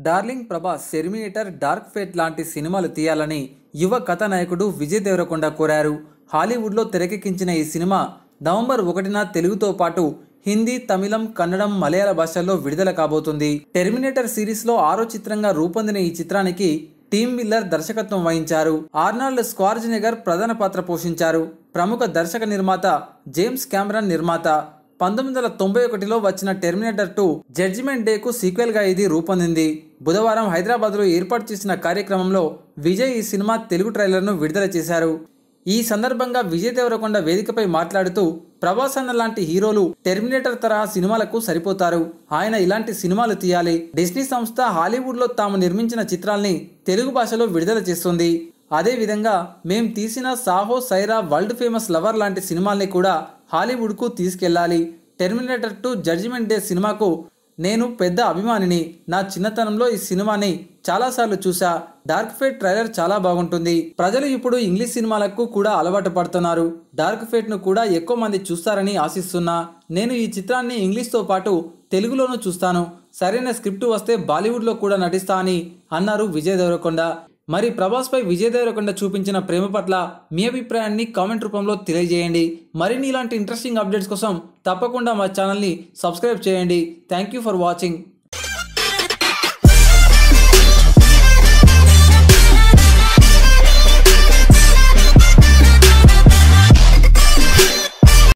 darling Prabhas Terminator dark fate లాంటి సినిమాలు తీయాలని యువ కథానాయకుడు విజయ్ దేవరకొండ కోరారు హాలీవుడ్లో తెరకెక్కించిన ఈ సినిమా నవంబర్ ఒకటిన తెలుగుతో పాటు హిందీ తమిళం కన్నడం మలయాళ భాషల్లో విడుదల కాబోతుంది టెర్మినేటర్ సిరీస్లో ఆరో చిత్రంగా రూపొందిన ఈ చిత్రానికి టీమ్ మిల్లర్ దర్శకత్వం వహించారు ఆర్నాల్డ్ స్క్వార్జ్నెగర్ ప్రధాన పాత్ర పోషించారు ప్రముఖ దర్శక నిర్మాత జేమ్స్ కెమెరాన్ నిర్మాత పంతొమ్మిది వందల తొంభై ఒకటిలో వచ్చిన టెర్మినేటర్ టూ జడ్జిమెంట్ డేకు సీక్వెల్ గా ఇది రూపొందింది బుధవారం హైదరాబాద్లో ఏర్పాటు చేసిన కార్యక్రమంలో విజయ్ ఈ సినిమా తెలుగు ట్రైలర్ను విడుదల చేశారు ఈ సందర్భంగా విజయ్ దేవరకొండ వేదికపై మాట్లాడుతూ ప్రభాస్ అన్న లాంటి హీరోలు టెర్మినేటర్ తరహా సినిమాలకు సరిపోతారు ఆయన ఇలాంటి సినిమాలు తీయాలి డిస్నీ సంస్థ హాలీవుడ్లో తాము నిర్మించిన చిత్రాల్ని తెలుగు భాషలో విడుదల చేస్తుంది అదే విధంగా మేం తీసిన Saaho Sye Raa world famous lover లాంటి సినిమాల్ని కూడా హాలీవుడ్కు తీసుకెళ్లాలి టెర్మినేటర్ టు జడ్జిమెంట్ డే సినిమాకు నేను పెద్ద అభిమానిని నా చిన్నతనంలో ఈ సినిమాని చాలాసార్లు చూసా డార్క్ ఫేట్ ట్రైలర్ చాలా బాగుంటుంది ప్రజలు ఇప్పుడు ఇంగ్లీష్ సినిమాలకు కూడా అలవాటు పడుతున్నారు డార్క్ ఫేట్ ను కూడా ఎక్కువ మంది చూస్తారని ఆశిస్తున్నా నేను ఈ చిత్రాన్ని ఇంగ్లీష్తో పాటు తెలుగులోనూ చూస్తాను సరైన స్క్రిప్ట్ వస్తే బాలీవుడ్లో కూడా నటిస్తా అని అన్నారు విజయ్ దేవరకొండ మరి ప్రభాస్పై విజయ్ దేవరకొండ చూపించిన ప్రేమ పట్ల మీ అభిప్రాయాన్ని కామెంట్ రూపంలో తెలియజేయండి మరిన్ని ఇలాంటి ఇంట్రెస్టింగ్ అప్డేట్స్ కోసం తప్పకుండా మా ఛానల్ని సబ్స్క్రైబ్ చేయండి థ్యాంక్ యూ ఫర్ వాచింగ్